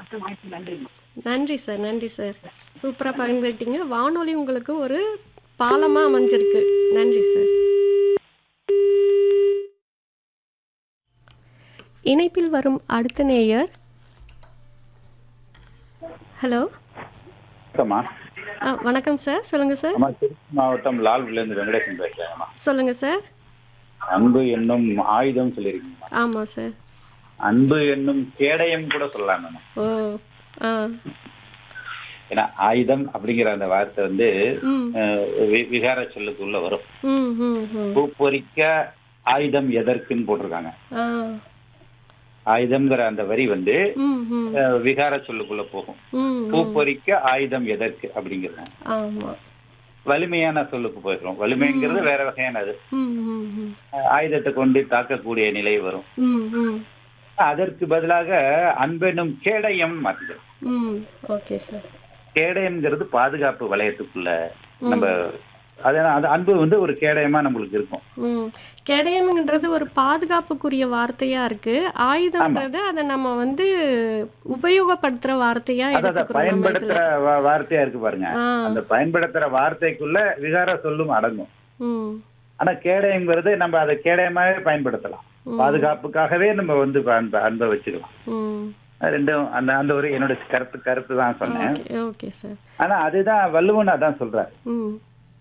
அடுத்த வாய்ப்பு நன்றிம்மா நன்றி சார் நன்றி சார் சூப்பராக பகிர்ந்துக்கிட்டீங்க வானொலி உங்களுக்கு ஒரு பாலமாக அமைஞ்சிருக்கு நன்றி சார் இணைப்பில் வரும் அடுத்த நேயர் ஹலோ வணக்கம்மா ஆ வணக்கம் சார் சொல்லுங்கள் சார் அம்மா திருச்சி மாவட்டம் லால்குடிலேருந்து வெங்கடேசன் பேசுறேன்மா சொல்லுங்கள் சார் அன்பு என்னும் ஆயுதம் சொல்லியிருக்கீங்கம்மா ஆமாம் சார் அன்பு என்னும் கேடயம் கூட சொல்லலாம்மா ஓ ஆ ஏன்னா ஆயுதம் அப்படிங்கிற அந்த வார்த்தை வந்து ம் அஹ், வி- விகார சொல்லுக்குள்ள வரும் ம் ம் ம் பூ பொறிக்க ஆயுதம் எதற்குன்னு போட்டிருக்காங்க ஆ ஆயுதம்ங்கிற அந்த வரி வந்து ம் ம் அஹ், விகார சொல்லுக்குள்ள போகும் ம் பூ பொறிக்க ஆயுதம் எதற்கு அப்படிங்கிறது ஆமாம் வலிமையான சொல்லுக்கு போயிடும் வலிமைங்கிறது வேற வகையானது ம் ம் ம் அஹ், ஆயுதத்தை கொண்டு தாக்கக்கூடிய நிலை வரும் ம் ம் அதற்கு பதிலாக அன்பெனும் கேடயம் மாற்றுது ம் ஓகே சார் கேடயம்ங்கிறது பாதுகாப்பு வளையத்துக்குள்ள நம்ம அதனால அந்த அன்பு வந்து ஒரு கேடயமா நம்மளுக்கு இருக்கும் ம் கேடயம்ன்றது ஒரு பாதுகாப்புக்குரிய வார்த்தையா இருக்கு ஆயுதம்ன்றது அதை நம்ம வந்து உபயோகப்படுத்துற வார்த்தையா அதாவது எடுத்துக்கிறோம் நம்ம இதுல பயன்படுத்துற வா- வார்த்தையா இருக்கு பாருங்க ஆ அந்த பயன்படுத்துற வார்த்தைக்குள்ள விகார சொல்லும் அடங்கும் ம் ஆனா கேடயம்ங்கிறது நம்ம அதை கேடயமாவே பயன்படுத்தலாம் பாதுகாப்புக்காகவே நம்ம வந்து அன்பை அன்பை வச்சுக்கலாம் ம் அது ரெண்டும் அந்த அந்த ஒரு என்னோட கருத்து கருத்து தான் சொன்னேன் ஓகே ஓகே சார் ஆனா அதுதான் வள்ளுவன் அதான் சொல்றாரு ம்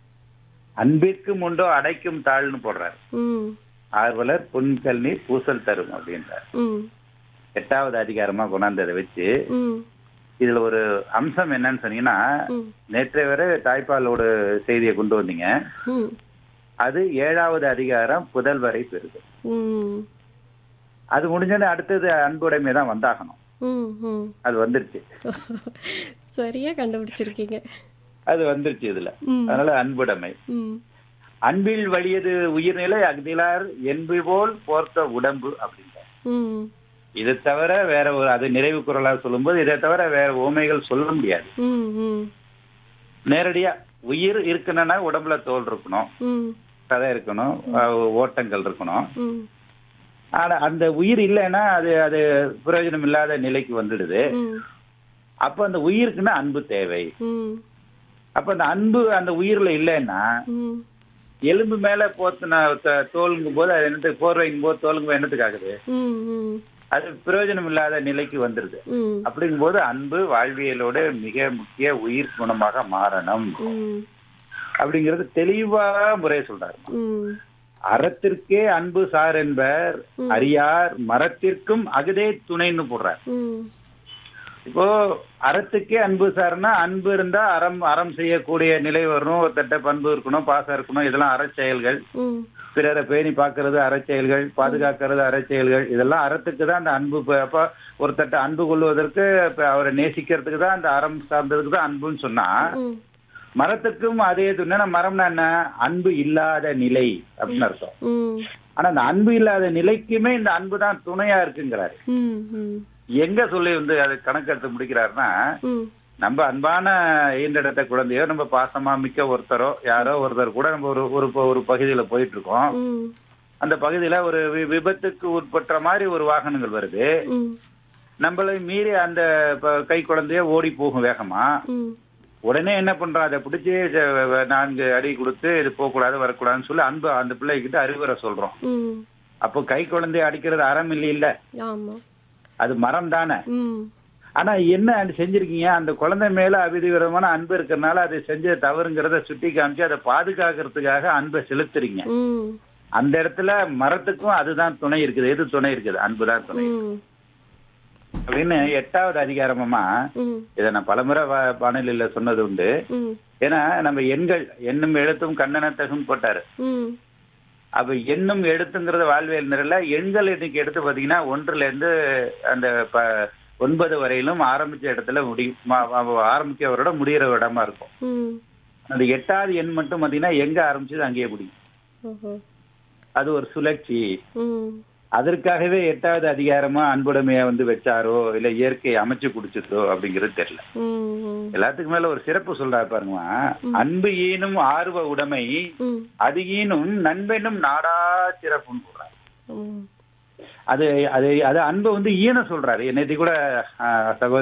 அன்பிற்கும் உண்டோ அடைக்கும் தாழ்னு போடுறாரு ம் ஆர்வலர் புன்கல் நீர் பூசல் தரும் அப்படின்றார் ம் எட்டாவது அதிகாரமா கொண்டாந்ததை வச்சு ம் இதுல ஒரு அம்சம் என்னன்னு சொன்னீங்கன்னா ம் நேற்றைய வரை தாய்ப்பாலோட செய்தியை கொண்டு வந்தீங்க ம் அது ஏழாவது அதிகாரம் புதல்வரை பெறுது ம் அது முடிஞ்சோடனே அடுத்தது அன்புடைமை தான் வந்தாகணும் ம் ம் அது வந்துருச்சு சரியா கண்டுபிடிச்சிருக்கீங்க அது வந்துருச்சு இதுல ம் அதனால அன்புடைமை ம் அன்பில் வலியது உயிர்நிலை அக்திலார் என்பு போல் போர்த்த உடம்பு அப்படின்றார் ம் இதை தவிர வேற ஒரு அது நிறைவு குரலா சொல்லும்போது இதை தவிர வேற ஓமைகள் சொல்ல முடியாது ம் ம் நேரடியா உயிர் இருக்கணும்னா உடம்புல தோல் இருக்கணும் ம் கதை இருக்கணும் அஹ் ஓட்டங்கள் இருக்கணும் ம் ஆனா அந்த உயிர் இல்லைன்னா அது அது பிரயோஜனம் இல்லாத நிலைக்கு வந்துடுது ம் அப்ப அந்த உயிருக்குன்னா அன்பு தேவை ம் அப்ப அந்த அன்பு அந்த உயிர்ல இல்லைன்னா ம் எலும்பு மேல போத்துன த- தோலுங்கும் போது அது என்னத்துக்கு போர்வைங்கும் போது தோலுங்கும் என்னத்துக்கு ஆகுது ம் ம் அது பிரயோஜனம் இல்லாத நிலைக்கு வந்துடுது ம் அப்படிங்கும்போது அன்பு வாழ்வியலோட மிக முக்கிய உயிர் குணமாக மாறணும் ம் அப்படிங்கறது தெளிவா முறை சொல்றாரு ம் அறத்திற்கே அன்பு சார் என்பர் அறியார் மரத்திற்கும் அகுதே துணைன்னு போடுறார் ம் இப்போ அறத்துக்கே அன்பு சார்னா அன்பு இருந்தா அறம் அறம் செய்யக்கூடிய நிலை வரணும் ஒருத்தட்ட பண்பு இருக்கணும் பாசம் இருக்கணும் இதெல்லாம் அறச்செயல்கள் ம் பிறரை பேணி பார்க்கறது அறச்செயல்கள் பாதுகாக்கிறது அறச்செயல்கள் இதெல்லாம் அறத்துக்கு தான் அந்த அன்பு இப்ப- அப்ப ஒருத்தட்ட அன்பு கொள்வதற்கு இப்ப அவரை நேசிக்கிறதுக்கு தான் அந்த அறம் சார்ந்ததுக்கு தான் அன்புன்னு சொன்னா ம் மரத்துக்கும் அதே துணை மரம்னா என்ன அன்பு இல்லாத நிலை அப்படின்னு அர்த்தம் ம் ஆனா அந்த அன்பு இல்லாத நிலைக்குமே இந்த அன்பு தான் துணையா இருக்குங்கிறாரு ம் ம் எங்க சொல்லி வந்து அதை கணக்கெடுத்து முடிக்கிறாருன்னா ம் நம்ம அன்பான ஈண்டெடுத்த குழந்தையோ நம்ம பாசமா மிக்க ஒருத்தரோ யாரோ ஒருத்தர் கூட நம்ம ஒரு ஒரு ப- ஒரு பகுதியில போயிட்டு இருக்கோம் ம் அந்த பகுதியில ஒரு வி- விபத்துக்கு உட்பட்ட மாதிரி ஒரு வாகனங்கள் வருது ம் நம்மளை மீறி அந்த ப- கை குழந்தைய ஓடி போகும் வேகமா ம் உடனே என்ன பண்றோம் அதை பிடிச்சி ஜ- நான்கு அடி கொடுத்து இது போகக்கூடாது வரக்கூடாதுன்னு சொல்லி அன்பு அந்த பிள்ளைகிட்ட அறிவுரை சொல்றோம் ம் அப்போ கை குழந்தைய அடிக்கிறது அறம் இல்லை இல்ல ஆமாம் அது மரம் தானே ம் ஆனா என்ன அது செஞ்சிருக்கீங்க அந்த குழந்தை மேல அபிதிவிரமான அன்பு இருக்கிறதுனால அதை செஞ்ச தவறுங்கிறத சுட்டி காமிச்சு அதை பாதுகாக்கிறதுக்காக அன்பை செலுத்துறீங்க ம் அந்த இடத்துல மரத்துக்கும் அதுதான் துணை இருக்குது எது துணை இருக்குது அன்பு தான் துணை ம் அப்படின்னு எட்டாவது அதிகாரமா ம் இதை நான் பலமுறை வா- வானொலியில சொன்னது உண்டு ம் ஏன்னா நம்ம எண்கள் எண்ணும் எழுத்தும் கண்ணனத்தகும் போட்டாரு ம் அப்ப எண்ணும் எழுத்துங்கிறது வாழ்வியல் நிரல எண்கள் இன்னைக்கு எடுத்து பாத்தீங்கன்னா ஒன்றுல இருந்து அந்த ப- ஒன்பது வரையிலும் ஆரம்பிச்ச இடத்துல முடி ம- ம- ஆரம்பிக்கிறவரோட முடியிற இடமா இருக்கும் ம் அந்த எட்டாவது எண் மட்டும் பாத்தீங்கன்னா எங்க ஆரம்பிச்சது அங்கேயே முடியும் ஓஹோ அது ஒரு சுழற்சி ம் அதற்காகவே எட்டாவது அதிகாரமா அன்புடைமையா வந்து வச்சாரோ இல்ல இயற்கை அமைச்சு குடிச்சதோ அப்படிங்கிறது தெரியல ம் ம் எல்லாத்துக்கும் மேல ஒரு சிறப்பு சொல்றாரு பாருங்க அன்பு ஈனும் ஆர்வ உடைமை ம் அது ஈனும் நண்பனும் நாடா சிறப்புன்னு சொல்றாரு ம் அது அது அது அன்பை வந்து ஈன சொல்றாரு நேற்று கூட ஆஹ், சகோதரி